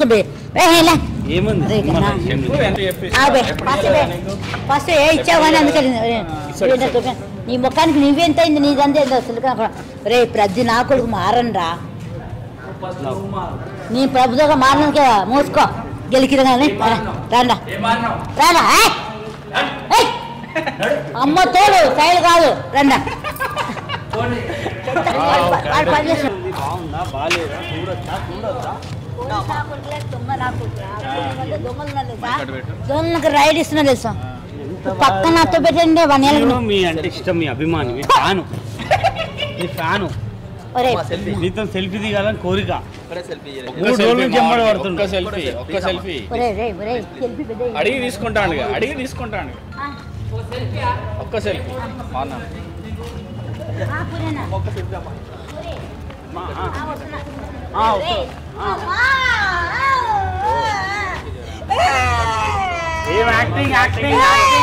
తీసుకుంటే ఏ ఇలా ఏముంది రేయ్, సినిమాలో నా- ఏం లేదు. ఆగే ఫస్ట్ వే. ఫస్ట్ ఏ ఇచ్చావు కానీ అందుకని రే, ఏంటో చెప్పు. నీ ముఖానికి నువ్వెంత అయింది నీదంతా ఎంత అసలు రే ప్రతి నా కొడుకు మారనరా నీ ప్రభుత్వంగా మారను కదా మూసుకో గెలికిరగానే రాండా రాండా ఏయ్! ఏయ్! అమ్మ తోడు సైడ్ కాదు రండా వాడు పని చేస్తున్నాడు. బాగుందా బాగాలేదా చూడొచ్చా చూడొచ్చా దొంగలకు రైడ్ ఇస్తున్నా తెలుసా పక్కన అత్త పెట్టండి వన్ నేను మీ అంటే ఇష్టం మీ అభిమాని మీ ఫ్యాను మీ ఫ్యాను ఒరే నీతో సెల్ఫీ దిగాలని కోరిక సెల్ఫీ మూడు రోజుల నుంచి ఎంబడి పడుతుండు ఒక్క సెల్ఫీ ఒక్క సెల్ఫీ ఒరే రే ఒరే సెల్ఫీ పెద్ద అడిగి తీసుకుంటాను ఇక, అడిగి తీసుకుంటాను ఇక. ఒక్క సెల్ఫీ అవునా ఆ, ఓకే. ఏం యాక్టింగ్ యాక్టింగ్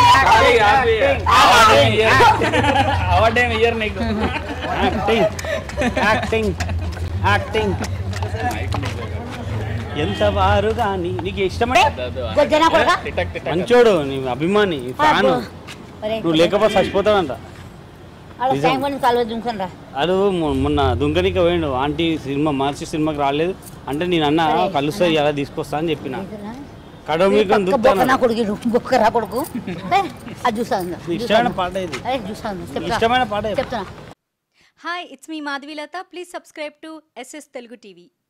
అవార్డు ఏమి ఇయ్యరు నీకు యాక్టింగ్ యాక్టింగ్ యాక్టింగ్ ఎంత వారు కానీ నీకు ఇష్టమే గొజ్జన కొడుక టిటక్ టిటక్ మంచోడు నీ అభిమాని ఫ్యాను నువ్వు లేకపోతే చచ్చిపోతావంట అలా నిజం. టైం కొని కాలువ దుంకుని రా అది మొ- మొన్న దుంకనిక పోయిండు ఆంటీ సినిమా మార్చి సినిమాకి రాలేదు అంటే నేను అన్న కలుస్తాయి ఎలా తీసుకొస్తా అని చెప్పిన కడమికం పక్క బొక్క నా దుక్కుతాను కొడుకు బొక్క రా కొడుకు ఏ, అది చూస్తాను ఇష్టమైన పాట ఇది అదే చూస్తాను చెప్తా ఇష్టమైన పాట చెప్పు. చెప్తున్నా hi it's me Madhavilatha please subscribe to SS Telugu TV